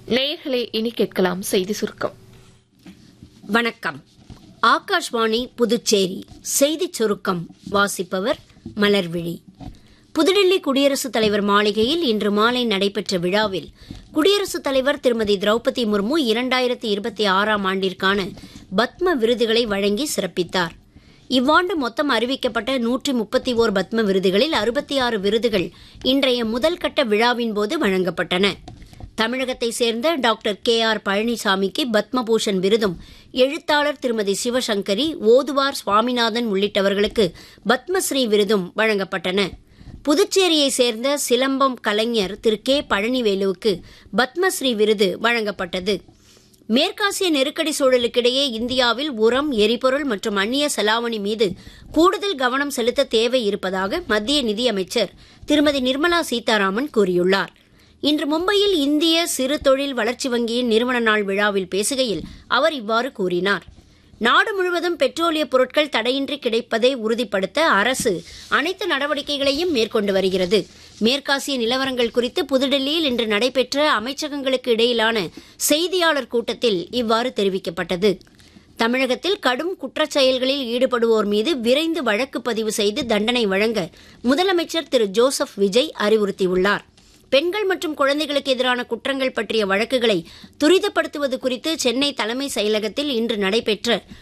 நேயர்களே இனி கேட்கலாம் செய்தி சுருக்கம் வணக்கம் ஆகாஷ்வாணி புதுச்சேரி செய்திச் சுருக்கம் வாசிப்பவர் மலர்விழி புதுடில்லி குடியரசுத் தலைவர் மாளிகையில் இன்று மாலை நடைபெற்ற விழாவில் குடியரசுத் தலைவர் திருமதி திரௌபதி முர்மு இரண்டாயிரத்தி இருபத்தி ஆறாம் ஆண்டிற்கான பத்ம விருதுகளை வழங்கி சிறப்பித்தார் இவ்வாண்டு மொத்தம் அறிவிக்கப்பட்ட நூற்றி முப்பத்தி ஓர் பத்ம விருதுகளில் அறுபத்தி ஆறு விருதுகள் இன்றைய முதல் கட்ட விழாவின் போது வழங்கப்பட்டன தமிழகத்தை சேர்ந்த டாக்டர் கே ஆர் பழனிசாமிக்கு பத்மபூஷன் விருதும் எழுத்தாளர் திருமதி சிவசங்கரி ஓதுவார் சுவாமிநாதன் உள்ளிட்டவர்களுக்கு பத்மஸ்ரீ விருதும் வழங்கப்பட்டன புதுச்சேரியை சேர்ந்த சிலம்பம் கலைஞர் திரு கே பழனிவேலுவுக்கு பத்மஸ்ரீ விருது வழங்கப்பட்டது மேற்காசிய நெருக்கடி சூழலுக்கிடையே இந்தியாவில் உரம் எரிபொருள் மற்றும் அந்நிய செலாவணி மீது கூடுதல் கவனம் செலுத்த தேவை இருப்பதாக மத்திய நிதியமைச்சர் திருமதி நிர்மலா சீதாராமன் கூறியுள்ளார் இன்று மும்பையில் இந்திய சிறு தொழில் வளர்ச்சி வங்கியின் நிறுவன நாள் விழாவில் பேசுகையில் அவர் இவ்வாறு கூறினார் நாடு முழுவதும் பெட்ரோலிய பொருட்கள் தடையின்றி கிடைப்பதை உறுதிப்படுத்த அரசு அனைத்து நடவடிக்கைகளையும் மேற்கொண்டு வருகிறது மேற்காசிய நிலவரங்கள் குறித்து புதுடெல்லியில் இன்று நடைபெற்ற அமைச்சகங்களுக்கு இடையிலான செய்தியாளர் கூட்டத்தில் இவ்வாறு தெரிவிக்கப்பட்டது தமிழகத்தில் கடும் குற்றச் செயல்களில் ஈடுபடுவோர் மீது விரைந்து வழக்கு பதிவு செய்து தண்டனை வழங்க முதலமைச்சர் திரு ஜோசப் விஜய் அறிவுறுத்தியுள்ளார் பெண்கள் மற்றும் குழந்தைகளுக்கு எதிரான குற்றங்கள் பற்றிய வழக்குகளை துரிதப்படுத்துவது குறித்து சென்னை தலைமை செயலகத்தில் இன்று நடைபெற்ற